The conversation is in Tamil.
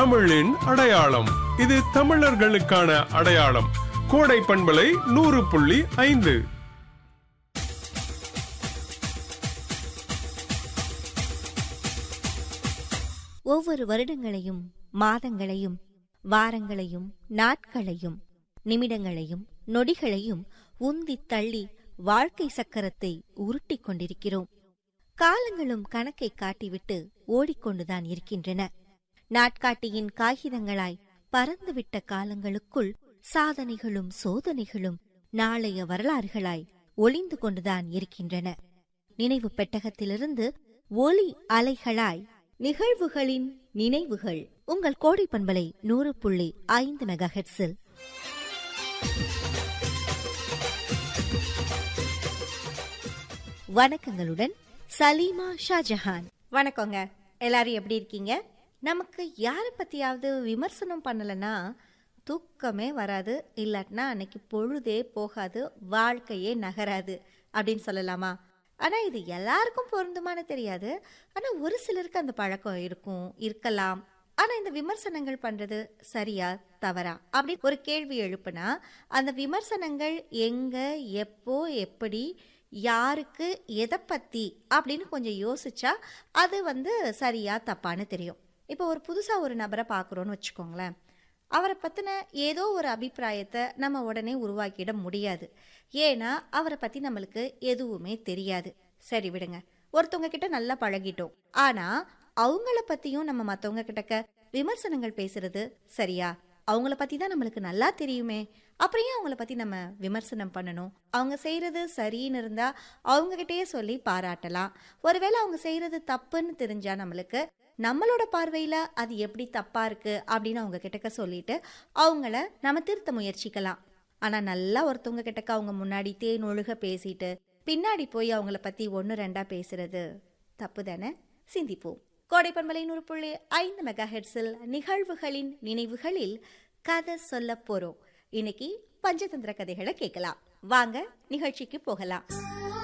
தமிழின் அடையாளம் இது தமிழர்களுக்கான அடையாளம் கோடை பண்பலை நூறு புள்ளி ஐந்து ஒவ்வொரு வருடங்களையும் மாதங்களையும் வாரங்களையும் நாட்களையும் நிமிடங்களையும் நொடிகளையும் உந்தித் தள்ளி வாழ்க்கை சக்கரத்தை உருட்டிக் கொண்டிருக்கிறோம் காலங்களும் கணக்கை காட்டிவிட்டு ஓடிக்கொண்டுதான் இருக்கின்றன நாட்காட்டியின் காகிதங்களாய் பறந்துவிட்ட காலங்களுக்குள் சாதனைகளும் சோதனைகளும் நாளைய வரலாறுகளாய் ஒளிந்து கொண்டுதான் இருக்கின்றன நினைவு பெட்டகத்திலிருந்து ஒலி அலைகளாய் நிகழ்வுகளின் நினைவுகள் உங்கள் கோடை பண்பலை நூறு புள்ளி ஐந்து மெகா ஹெட்ஸில் வணக்கங்களுடன் சலீமா ஷாஜஹான் வணக்கங்க எல்லாரும் எப்படி இருக்கீங்க நமக்கு யாரை பத்தியாவது விமர்சனம் பண்ணலனா தூக்கமே வராது இல்லாட்டினா அன்னைக்கு பொழுதே போகாது வாழ்க்கையே நகராது அப்படின்னு சொல்லலாமா ஆனா இது எல்லாருக்கும் பொருந்துமானு தெரியாது ஆனா ஒரு சிலருக்கு அந்த பழக்கம் இருக்கும் இருக்கலாம் ஆனா இந்த விமர்சனங்கள் பண்றது சரியா தவறா அப்படி ஒரு கேள்வி எழுப்புனா அந்த விமர்சனங்கள் எங்க எப்போ எப்படி யாருக்கு எதை பத்தி அப்படின்னு கொஞ்சம் யோசிச்சா அது வந்து சரியா தப்பான்னு தெரியும் இப்போ ஒரு புதுசா ஒரு நபரை பார்க்குறோன்னு வச்சுக்கோங்களேன் அவரை பற்றின ஏதோ ஒரு அபிப்பிராயத்தை நம்ம உடனே உருவாக்கிட முடியாது ஏன்னா அவரை பற்றி நம்மளுக்கு எதுவுமே தெரியாது சரி விடுங்க ஒருத்தவங்க கிட்ட நல்லா பழகிட்டோம் ஆனா அவங்கள பத்தியும் நம்ம மத்தவங்க கிட்டக்க விமர்சனங்கள் பேசுறது சரியா அவங்கள பத்தி தான் நம்மளுக்கு நல்லா தெரியுமே அப்புறம் ஏன் அவங்கள பத்தி நம்ம விமர்சனம் பண்ணணும் அவங்க செய்யறது சரின்னு இருந்தா அவங்க கிட்டயே சொல்லி பாராட்டலாம் ஒருவேளை அவங்க செய்யறது தப்புன்னு தெரிஞ்சா நம்மளுக்கு நம்மளோட பார்வையில அது எப்படி தப்பா இருக்கு அப்படின்னு அவங்க கிட்டக்க சொல்லிட்டு அவங்கள நம்ம திருத்த முயற்சிக்கலாம் ஆனா நல்லா ஒருத்தவங்க கிட்டக்க அவங்க முன்னாடி தேன் ஒழுக பேசிட்டு பின்னாடி போய் அவங்கள பத்தி ஒன்று ரெண்டா பேசுறது தப்பு தானே சிந்திப்போம் கோடைப்பன்மலை நூறு புள்ளி ஐந்து மெகா ஹெட்ஸில் நிகழ்வுகளின் நினைவுகளில் கதை சொல்ல போறோம் இன்னைக்கு பஞ்சதந்திர கதைகளை கேட்கலாம் வாங்க நிகழ்ச்சிக்கு போகலாம்